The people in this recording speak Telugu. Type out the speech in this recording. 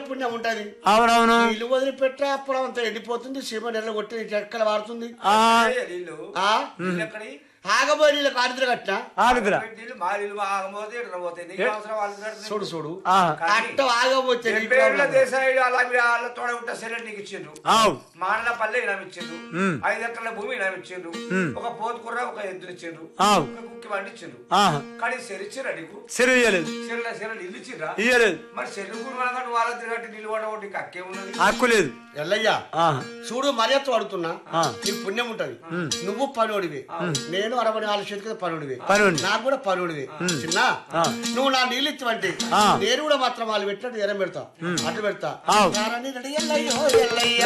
పుణ్యం ఉంటది అవునవును నీళ్ళు వదిలిపెట్టే పొలం అంతా ఎండిపోతుంది సీమ నెల కొట్టి ఎక్కడ వారుతుంది ఆ నీళ్ళు ఆ నీళ్ళు ఎక్కడి ఆగబోయి నీళ్ళకి ఆడిద్ర కట్టిన ఆగుదురా నీళ్ళు మా నీళ్ళు ఆగబోతే ఇట్లా పోతాయి నీకు అవసరం వాళ్ళు పెడితే చూడు చూడు ఆ అట్ట ఆగబోతే నీకు డెబ్బై ఏళ్ళ ప్రాబ్లం. దేశాలు అలా మీరు వాళ్ళ తోడ ఉంటే సెలెంట్ నీకు ఇచ్చిండ్రు ఆవు మానల పల్లె ఇనాం ఇచ్చిండ్రు మ్. ఐదు ఎకరాల భూమి ఇనాం ఇచ్చిండ్రు ఒక పోతుకుర్ర ఒక ఎద్దులు ఇచ్చిండ్రు ఆవు ఒక కుక్కి వండి ఇచ్చిండ్రు ఆహా కానీ సెరిచ్చిరా నీకు సెరు ఇయ్యలేదు సెల్ల సెల్ల ఇల్లు ఇచ్చిండ్రా ఇయ్యలేదు మరి సెల్లుగురు మనకంటే వాళ్ళ తిరగట్టి నిల్వ నీకు అక్కే ఉన్నది హక్కు లేదు ఎల్లయ్యా ఆహా చూడు మర్యాద అడుగుతున్నా ఆ. నీకు పుణ్యం ఉంటది నువ్వు పనుడివి నేను అరవై నాలుగు చేతికి పనుడివి పనుడిని. నాకు కూడా పనుడివి చిన్న ఆ. నువ్వు నా నీళ్ళు ఇచ్చివంటే ఆ. నేను కూడా మాత్రం వాళ్ళు పెట్టినట్టు ఎరం పెడతా అటు పెడతా ఆవ్. కారణి రెడీ ఎల్లయ్యో ఎల్లయ్య